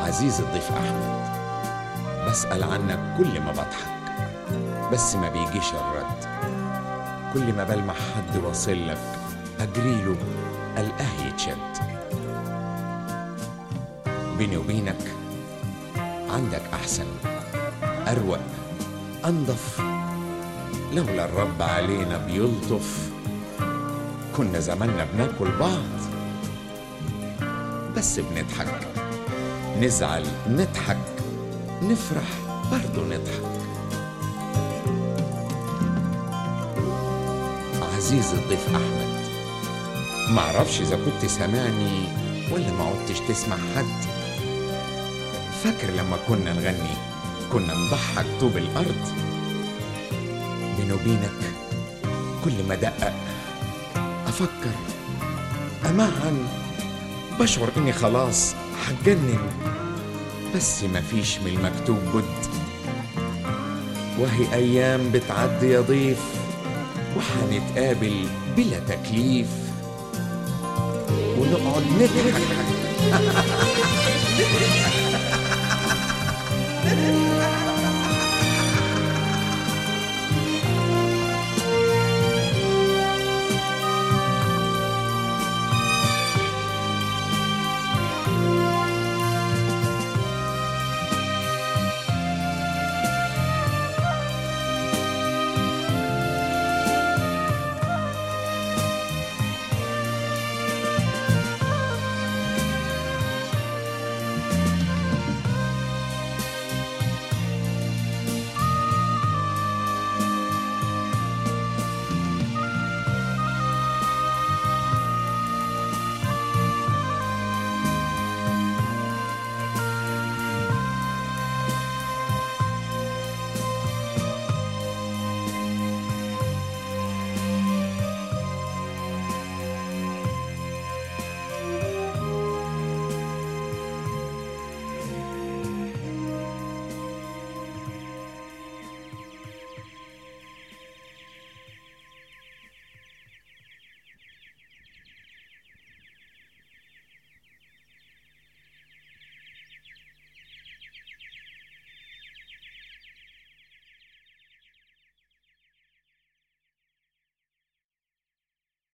عزيزي الضيف أحمد بسأل عنك كل ما بضحك بس ما بيجيش الرد كل ما بلمح حد واصل لك أجريله ألقاه يتشد بيني وبينك عندك أحسن أروق أنضف لولا الرب علينا بيلطف كنا زماننا بناكل بعض بس بنضحك نزعل نضحك نفرح برضه نضحك عزيزي الضيف أحمد معرفش إذا كنت سامعني ولا ما عدتش تسمع حد فاكر لما كنا نغني كنا نضحك طوب الأرض بيني وبينك كل ما دقق أفكر أمعن بشعر إني خلاص هتجنن بس مفيش من المكتوب بد وهي أيام بتعدي يا ضيف وحنتقابل بلا تكليف ونقعد نضحك